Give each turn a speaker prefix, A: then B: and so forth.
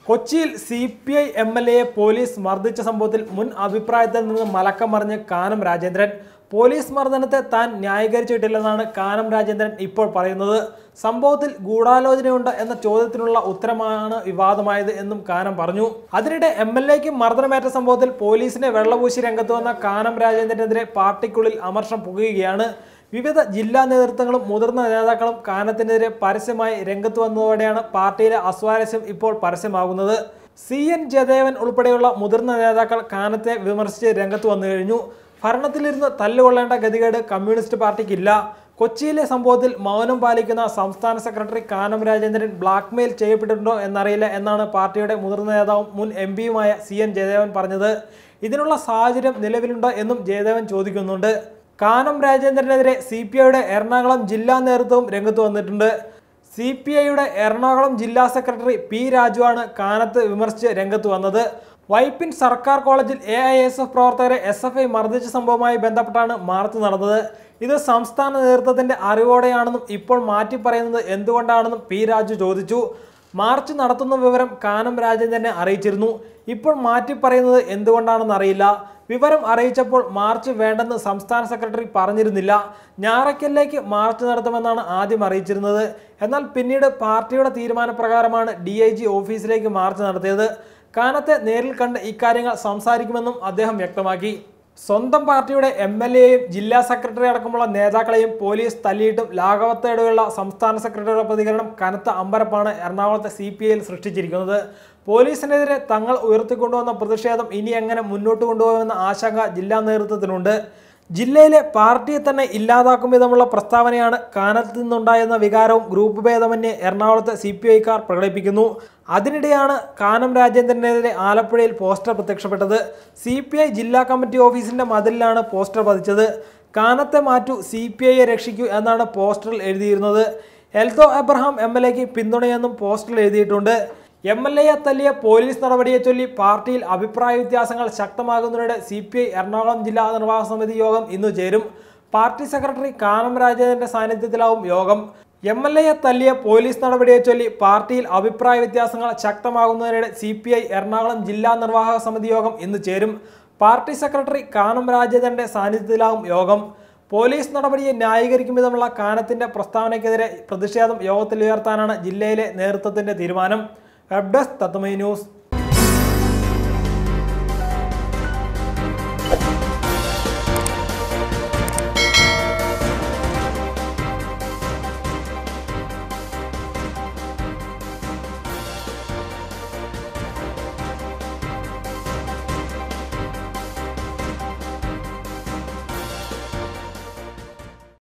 A: കൊച്ചിയിൽ C P I M L എയെ police മർദ്ദിച്ച സംഭവത്തിൽ മുൻ അഭിപ്രായത്തിൽ നിന്ന് മലക്കം മറിഞ്ഞ് കാനം രാജേന്ദ്രൻ പോലീസ് മർദ്ദനത്തെ താൻ ന്യായീകരിച്ചിട്ടില്ലെന്നാണ് കാനം രാജേന്ദ്രൻ ഇപ്പോൾ പറയുന്നത് സംഭവത്തിൽ ഗൂഢാലോചനയുണ്ട് എന്ന ചോദ്യത്തിനുള്ള ഉത്തരമാണ് വിവാദമായത് എന്നും കാനം പറഞ്ഞു അതിനിടെ എം എൽ എക്ക് മർദ്ദനമേറ്റ സംഭവത്തിൽ പോലീസിനെ വെള്ളപൂശി രംഗത്ത് വന്ന കാനം രാജേന്ദ്രനെതിരെ പാർട്ടിക്കുള്ളിൽ അമർഷം പുകയുകയാണ് വിവിധ ജില്ലാ നേതൃത്വങ്ങളും മുതിർന്ന നേതാക്കളും കാനത്തിനെതിരെ പരസ്യമായി രംഗത്ത് വന്നതോടെയാണ് പാർട്ടിയിലെ അസ്വാരസ്യം ഇപ്പോൾ പരസ്യമാകുന്നത് സി എൻ ജയദേവൻ ഉൾപ്പെടെയുള്ള മുതിർന്ന നേതാക്കൾ കാനത്തെ വിമർശിച്ച് രംഗത്ത് വന്നു കഴിഞ്ഞു ഭരണത്തിലിരുന്ന് തല്ലുകൊള്ളേണ്ട ഗതികേട് കമ്മ്യൂണിസ്റ്റ് പാർട്ടിക്കില്ല കൊച്ചിയിലെ സംഭവത്തിൽ മൗനം പാലിക്കുന്ന സംസ്ഥാന സെക്രട്ടറി കാനം രാജേന്ദ്രൻ ബ്ലാക്ക്മെയിൽ ചെയ്യപ്പെട്ടിട്ടുണ്ടോ എന്നറിയില്ല എന്നാണ് പാർട്ടിയുടെ മുതിർന്ന നേതാവും മുൻ എം പിയുമായ സി എൻ ജയദേവൻ പറഞ്ഞത് ഇതിനുള്ള സാഹചര്യം നിലവിലുണ്ടോ എന്നും ജയദേവൻ ചോദിക്കുന്നുണ്ട് കാനം രാജേന്ദ്രനെതിരെ സി പി ഐയുടെ എറണാകുളം ജില്ലാ നേതൃത്വവും രംഗത്ത് വന്നിട്ടുണ്ട് സി പി ഐയുടെ എറണാകുളം ജില്ലാ സെക്രട്ടറി പി രാജുവാണ് കാനത്ത് വിമർശിച്ച് രംഗത്ത് വന്നത് വൈപ്പിൻ സർക്കാർ കോളേജിൽ എ ഐ എസ് എഫ് പ്രവർത്തകരെ എസ് എഫ് ഐ മർദ്ദിച്ച സംഭവവുമായി ബന്ധപ്പെട്ടാണ് മാർച്ച് നടന്നത് ഇത് സംസ്ഥാന നേതൃത്വത്തിന്റെ അറിവോടെയാണെന്നും ഇപ്പോൾ മാറ്റി പറയുന്നത് എന്തുകൊണ്ടാണെന്നും പി രാജു ചോദിച്ചു മാർച്ച് നടത്തുന്ന വിവരം കാനം രാജേന്ദ്രനെ അറിയിച്ചിരുന്നു ഇപ്പോൾ മാറ്റി പറയുന്നത് എന്തുകൊണ്ടാണെന്ന് അറിയില്ല വിവരം അറിയിച്ചപ്പോൾ മാർച്ച് വേണ്ടെന്ന് സംസ്ഥാന സെക്രട്ടറി പറഞ്ഞിരുന്നില്ല ഞാറയ്ക്കലിലേക്ക് മാർച്ച് നടത്തുമെന്നാണ് ആദ്യം അറിയിച്ചിരുന്നത് എന്നാൽ പിന്നീട് പാർട്ടിയുടെ തീരുമാനപ്രകാരമാണ് ഡി ഐ ജി ഓഫീസിലേക്ക് മാർച്ച് നടത്തിയത് കാനത്തെ നേരിൽ കണ്ട് ഇക്കാര്യങ്ങൾ സംസാരിക്കുമെന്നും അദ്ദേഹം വ്യക്തമാക്കി സ്വന്തം പാർട്ടിയുടെ എം എൽ എയും ജില്ലാ സെക്രട്ടറി അടക്കമുള്ള നേതാക്കളെയും പോലീസ് തല്ലിയിട്ടും ലാഘവത്തോടെയുള്ള സംസ്ഥാന സെക്രട്ടറിയുടെ പ്രതികരണം കനത്ത അമ്പരപ്പാണ് എറണാകുളത്തെ സി പി ഐയിൽ സൃഷ്ടിച്ചിരിക്കുന്നത് പോലീസിനെതിരെ തങ്ങൾ ഉയർത്തിക്കൊണ്ടുവന്ന പ്രതിഷേധം ഇനി എങ്ങനെ മുന്നോട്ട് കൊണ്ടുപോകുമെന്ന ആശങ്ക ജില്ലാ നേതൃത്വത്തിനുണ്ട് ജില്ലയിലെ പാർട്ടിയെ തന്നെ ഇല്ലാതാക്കും വിധമുള്ള പ്രസ്താവനയാണ് കാനത്ത് നിന്നുണ്ടായെന്ന വികാരവും ഗ്രൂപ്പ് ഭേദമന്യേ എറണാകുളത്തെ സി പി ഐക്കാർ പ്രകടിപ്പിക്കുന്നു അതിനിടെയാണ് കാനം രാജേന്ദ്രനെതിരെ ആലപ്പുഴയിൽ പോസ്റ്റർ പ്രത്യക്ഷപ്പെട്ടത് സി പി ഐ ജില്ലാ കമ്മിറ്റി ഓഫീസിന്റെ മതിലിലാണ് പോസ്റ്റർ പതിച്ചത് കാനത്തെ മാറ്റു സി പി ഐയെ രക്ഷിക്കൂ എന്നാണ് പോസ്റ്ററിൽ എഴുതിയിരുന്നത് എൽദോ എബ്രഹാം എം എൽ എക്ക് പിന്തുണയെന്നും പോസ്റ്ററിൽ എഴുതിയിട്ടുണ്ട് എം എൽ എയെ തല്ലിയ പോലീസ് നടപടിയെ ചൊല്ലി പാർട്ടിയിൽ അഭിപ്രായ വ്യത്യാസങ്ങൾ ശക്തമാകുന്നതിനിടെ സി പി ഐ എറണാകുളം ജില്ലാ നിർവാഹക സമിതി യോഗം ഇന്ന് ചേരും പാർട്ടി സെക്രട്ടറി കാനം രാജേന്ദ്രന്റെ സാന്നിധ്യത്തിലാവും യോഗം എം എൽ എയെ തല്ലിയ പോലീസ് നടപടിയെ ചൊല്ലി പാർട്ടിയിൽ അഭിപ്രായ വ്യത്യാസങ്ങൾ ശക്തമാകുന്നതിനിടെ സി പി ഐ എറണാകുളം ജില്ലാ നിർവാഹക സമിതി യോഗം ഇന്ന് ചേരും പാർട്ടി സെക്രട്ടറി കാനം രാജേന്ദ്രന്റെ സാന്നിധ്യത്തിലാവും യോഗം പോലീസ് നടപടിയെ ന്യായീകരിക്കും വിധമുള്ള കാനത്തിന്റെ പ്രസ്താവനയ്ക്കെതിരെ പ്രതിഷേധം യോഗത്തിൽ ഉയർത്താനാണ് ജില്ലയിലെ നേതൃത്വത്തിന്റെ തീരുമാനം വെബ് ഡെസ്ക് തത്വമൈ ന്യൂസ്